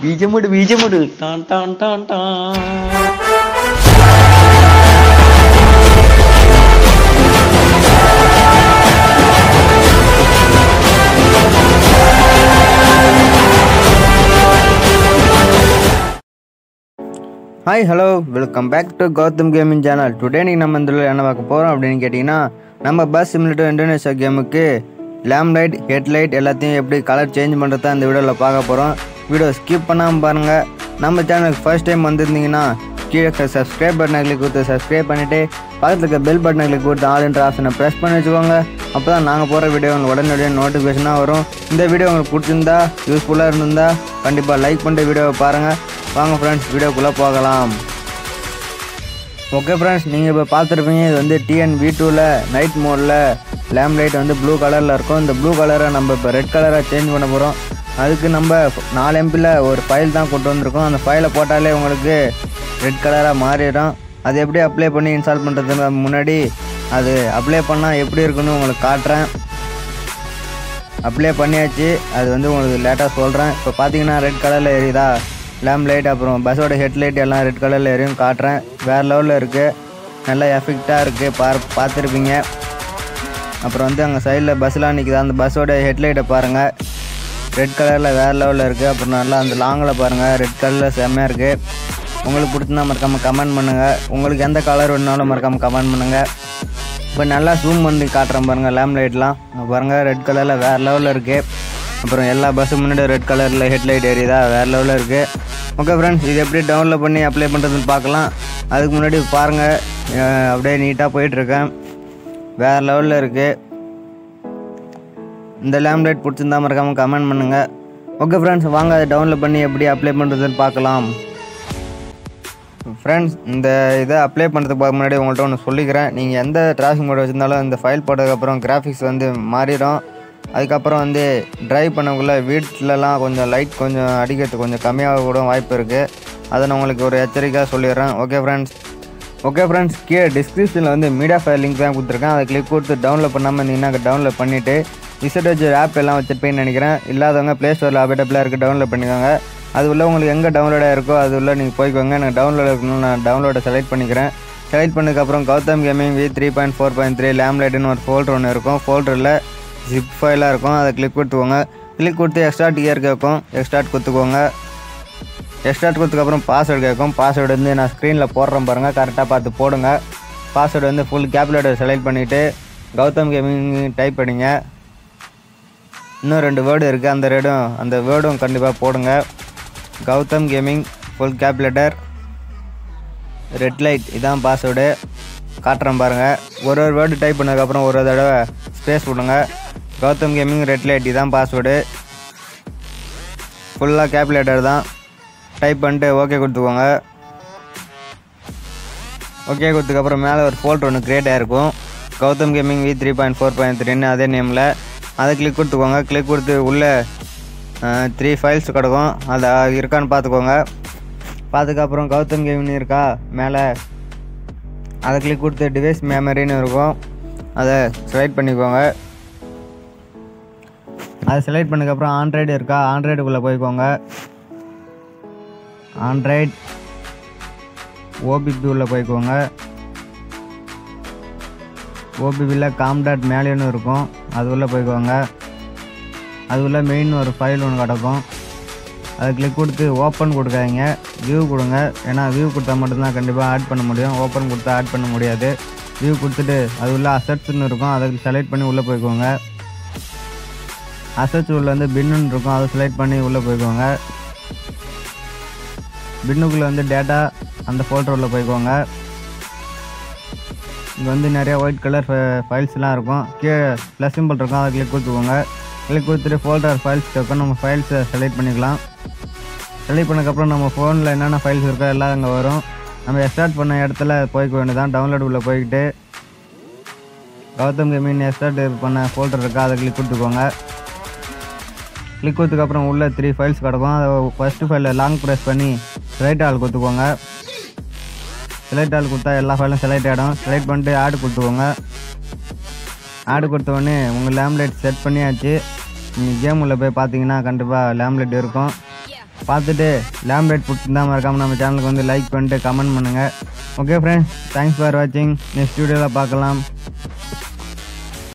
பீஜமுடு பீஜமுடு டான் டான் டான் டான் hi hello welcome back to Gautham gaming channel today நீங்கள் நம்ம இந்த என்ன பார்க்க போகிறோம் அப்படின்னு கேட்டிங்கன்னா நம்ம பஸ் சிமுலேட்டர் இந்தோனேஷியா கேமுக்கு லேம் லைட் ஹெட் லைட் எல்லாத்தையும் எப்படி கலர் சேஞ்ச் பண்ணுறதா இந்த வீடியோவில் பார்க்க போகிறோம் வீடியோ ஸ்கிப் பண்ணாமல் பாருங்கள் நம்ம சேனலுக்கு ஃபர்ஸ்ட் டைம் வந்திருந்தீங்கன்னா கீழே சப்ஸ்கிரைப் பட்டனை கிளிக் கொடுத்து சப்ஸ்கிரைப் பண்ணிவிட்டு பக்கத்தில் இருக்க பெல் பட்டனை கிளிக் கொடுத்து ஆல்ன்ற ஆப்ஷனை ப்ரெஸ் பண்ணி வச்சுக்கோங்க அப்போ தான் நாங்கள் போகிற வீடியோ உங்களுக்கு உடனடியாக நோட்டிஃபிகேஷனாக வரும் இந்த வீடியோ உங்களுக்கு பிடிச்சிருந்தா யூஸ்ஃபுல்லாக இருந்திருந்தா கண்டிப்பாக லைக் பண்ணிட்டு வீடியோவை பாருங்கள் வாங்க ஃப்ரெண்ட்ஸ் வீடியோக்குள்ளே போகலாம் ஓகே ஃப்ரெண்ட்ஸ் நீங்கள் இப்போ பார்த்துருப்பீங்க இது வந்து டிஎன் வி டூவில் நைட் மோடில் லேம்ப் லைட் வந்து ப்ளூ கலரில் இருக்கும் இந்த ப்ளூ கலரை நம்ம இப்போ ரெட் கலராக சேஞ்ச் பண்ண போகிறோம் அதுக்கு நம்ம நாலு எம்பியில் ஒரு ஃபைல் தான் கொண்டு வந்திருக்கோம் அந்த ஃபைலை போட்டாலே உங்களுக்கு ரெட் கலராக மாறிடும் அது எப்படி அப்ளை பண்ணி இன்ஸ்டால் பண்ணுறதுக்கு முன்னாடி அது அப்ளை பண்ணால் எப்படி இருக்குன்னு உங்களுக்கு காட்டுறேன் அப்ளை பண்ணியாச்சு அது வந்து உங்களுக்கு லேட்டாக சொல்கிறேன் இப்போ பார்த்தீங்கன்னா ரெட் கலரில் எரியுதா லேம்ப் லைட் அப்புறம் பஸ்ஸோட ஹெட்லைட் எல்லாம் ரெட் கலரில் எரியும் காட்டுறேன் வேறு லெவலில் இருக்குது நல்லா எஃபெக்டாக இருக்குது பார் பார்த்துருப்பீங்க அப்புறம் வந்து அங்கே சைடில் பஸ்ஸெலாம் நிற்குது அந்த பஸ்ஸோட ஹெட்லைட்டை பாருங்கள் ரெட் கலரில் வேறு லெவலில் இருக்குது அப்புறம் நல்லா அந்த லாங்கில் பாருங்கள் ரெட் கலரில் செம்மையாக இருக்குது உங்களுக்கு பிடிச்சிருந்தா மறக்காமல் கமெண்ட் பண்ணுங்கள் உங்களுக்கு எந்த கலர் வேணுனாலும் மறக்காமல் கமெண்ட் பண்ணுங்கள் இப்போ நல்லா ஜூம் பண்ணி காட்டுறேன் பாருங்கள் லேம்ப் லைட்லாம் இங்க பாருங்கள் ரெட் கலரில் வேறு லெவலில் இருக்குது அப்புறம் எல்லா பஸ்ஸு முன்னாடி ரெட் கலரில் ஹெட்லைட் எரியுதா வேறு லெவலில் இருக்குது ஓகே ஃப்ரெண்ட்ஸ் இது எப்படி டவுன்லோட் பண்ணி அப்ளை பண்ணுறதுன்னு பார்க்கலாம் அதுக்கு முன்னாடி பாருங்கள் அஹ் அப்படியே நீட்டாக போயிட்டுருக்கேன் வேறு லெவலில் இருக்குது இந்த லேம்ப் லைட் பிடிச்சிருந்தா மறக்காமல் கமெண்ட் பண்ணுங்கள் ஓகே ஃப்ரெண்ட்ஸ் வாங்க அதை டவுன்லோட் பண்ணி எப்படி அப்ளை பண்ணுறதுன்னு பார்க்கலாம் ஃப்ரெண்ட்ஸ் இந்த இதை அப்ளை பண்ணுறதுக்கு பார்க்க முன்னாடி உங்கள்கிட்ட ஒன்று சொல்லிக்கிறேன் நீங்கள் எந்த டிராஃபிக் மோட் வச்சுருந்தாலும் இந்த ஃபைல் போட்டதுக்கப்புறம் கிராஃபிக்ஸ் வந்து மாறிடும் அதுக்கப்புறம் வந்து ட்ரைவ் பண்ணக்குள்ள வீட்டிலலாம் கொஞ்சம் லைட் கொஞ்சம் அடிக்கிறதுக்கு கொஞ்சம் கம்மியாக கூட வாய்ப்பு இருக்குது அதை நான் உங்களுக்கு ஒரு எச்சரிக்கையாக சொல்லிடுறேன் ஓகே ஃப்ரெண்ட்ஸ் ஓகே ஃப்ரெண்ட்ஸ் கீழே டிஸ்கிரிப்ஷனில் வந்து மீடியா ஃபைல் லிங்க் தான் கொடுத்துருக்கேன் அதை கிளிக் கொடுத்து டவுன்லோட் பண்ணாமல் இருந்தீங்கன்னா டவுன்லோட் பண்ணிவிட்டு விசிட்டேஜ் ஆப் எல்லாம் வச்சுருப்பேன்னு நினைக்கிறேன் இல்லாதவங்க ப்ளே ஸ்டோரில் அவைலபிளாக இருக்குது டவுன்லோட் பண்ணிக்கோங்க அது உள்ள உங்களுக்கு எங்கே டவுன்லோடாக இருக்கோ அது உள்ள நீங்கள் போய்க்கோங்க எனக்கு டவுன்லோட் இருக்கணும்னு நான் டவுன்லோடை செலக்ட் பண்ணிக்கிறேன் செலக்ட் பண்ணதுக்கப்புறம் Gautham gaming V three point four point three லேம்லைட்னு ஒரு ஃபோல்டர் ஒன்று இருக்கும் ஃபோல்டரில் ஜிப் ஃபைலாக இருக்கும் அதை கிளிக் கொடுத்துக்கோங்க கிளிக் கொடுத்து எக்ஸ்ட்ராட் இயர் கேட்கும் எக்ஸ்ட்ராட் கொடுத்துக்கோங்க எக்ஸ்ட்ராட் கொடுத்ததுக்கப்புறம் பாஸ்வேர்டு கேட்கும் பாஸ்வேர்டு வந்து நான் ஸ்க்ரீனில் போடுறேன் பாருங்கள் கரெக்டாக பார்த்து போடுங்க பாஸ்வேர்டு வந்து ஃபுல் கேப்லேட்டர் செலக்ட் பண்ணிவிட்டு கௌதம் கேமிங் டைப் பண்ணிங்க இன்னும் ரெண்டு வேர்டு இருக்குது அந்த ரெடும் அந்த வேர்டும் கண்டிப்பாக போடுங்க Gautham gaming full capital letter red light இதான் பாஸ்வேர்டு காட்டுறேன் பாருங்கள் ஒரு ஒரு வேர்டு டைப் பண்ணதுக்கப்புறம் ஒரு ஒரு தடவை ஸ்பேஸ் விடுங்க கௌதம் கேமிங் ரெட் லைட் இதான் பாஸ்வேர்டு ஃபுல்லாக கேப்லேட்டர் தான் டைப் பண்ணிட்டு ஓகே கொடுத்துக்கோங்க ஓகே கொடுத்ததுக்கப்புறம் மேலே ஒரு ஃபோல்டர் ஒன்று க்ரியேட் ஆகிருக்கும் Gautham gaming V three point four point த்ரீன்னு அதே நேமில் அதை கிளிக் கொடுத்துக்கோங்க கிளிக் கொடுத்து உள்ளே த்ரீ ஃபைல்ஸ் கிடக்கும் அதை இருக்கான்னு பார்த்துக்கோங்க பார்த்துக்கப்புறம் கௌதம் கேமிங் இருக்கா மேலே அதை கிளிக் கொடுத்து டிவைஸ் மெமரின்னு இருக்கும் அதை செலக்ட் பண்ணிக்கோங்க அதை செலக்ட் பண்ணதுக்கப்புறம் ஆண்ட்ராய்டு இருக்கா ஆண்ட்ராய்டுக்குள்ளே போய்க்கோங்க ஆண்ட்ராய்ட் ஓபிபி உள்ள போய்க்கோங்க ஓபிபியில் காம்டாட் மேலேன்னு இருக்கும் அது உள்ளே போய்க்கோங்க அது உள்ள மெயின் ஒரு ஃபைல் ஒன்று கிடக்கும் அதை கிளிக் கொடுத்து ஓப்பன் கொடுக்காதீங்க வியூ கொடுங்க ஏன்னா வியூ கொடுத்தா மட்டும்தான் கண்டிப்பாக ஆட் பண்ண முடியும் ஓப்பன் கொடுத்தா ஆட் பண்ண முடியாது வியூ கொடுத்துட்டு அது உள்ள அசட்ஸ்னு இருக்கும் அதை செலக்ட் பண்ணி உள்ளே போய்க்கோங்க அசட்ஸ் உள்ள வந்து பின்னுன்னு இருக்கும் அதை செலக்ட் பண்ணி உள்ளே போய்க்கோங்க பின்னுக்குள்ளே வந்து டேட்டா அந்த ஃபோல்டர் உள்ள போய்க்கோங்க இங்கே வந்து நிறைய ஒயிட் கலர் ஃபைல்ஸ்லாம் இருக்கும் கீழே ப்ளஸ் சிம்பிள் இருக்கும் அதை கிளிக் கொடுத்துக்கோங்க கிளிக் கொடுத்துட்டு ஃபோல்டர் ஃபைல்ஸ் இருக்கும் நம்ம ஃபைல்ஸை செலக்ட் பண்ணிக்கலாம் செலக்ட் பண்ணதுக்கப்புறம் நம்ம ஃபோனில் என்னென்ன ஃபைல்ஸ் இருக்கோ எல்லாம் அங்கே வரும் நம்ம எக்ஸ்டார்ட் பண்ண இடத்துல போய்க்க வேண்டியதான் டவுன்லோட் உள்ள போய்கிட்டு கௌதம் கேமின் எக்ஸ்டார்ட் பண்ண ஃபோல்டர் இருக்கா அதை கிளிக் கொடுத்துக்கோங்க கிளிக் கொடுத்ததுக்கப்புறம் உள்ள த்ரீ ஃபைல்ஸ் கிடக்கும் அதை ஃபஸ்ட்டு ஃபைலில் லாங் ப்ரெஸ் பண்ணி செலக்ட் ஆள் கொடுத்துக்கோங்க செலக்ட் ஆள் கொடுத்தா எல்லா ஃபைலும் செலக்ட் ஆகிடும் செலக்ட் பண்ணிட்டு ஆடு கொடுத்துக்கோங்க ஆடு கொடுத்த உடனே உங்கள் லேம்லைட் செட் பண்ணியாச்சு நீங்கள் கேம் உள்ள போய் பார்த்தீங்கன்னா கண்டிப்பாக லேம்லைட் இருக்கும் பார்த்துட்டு லேம்ரேட் பிடிச்சிருந்தா மறக்காமல் நம்ம சேனலுக்கு வந்து லைக் பண்ணிட்டு கமெண்ட் பண்ணுங்கள் ஓகே ஃப்ரெண்ட்ஸ் தேங்க்ஸ் ஃபார் வாட்சிங் நெக்ஸ்ட் வீடியோவில் பார்க்கலாம்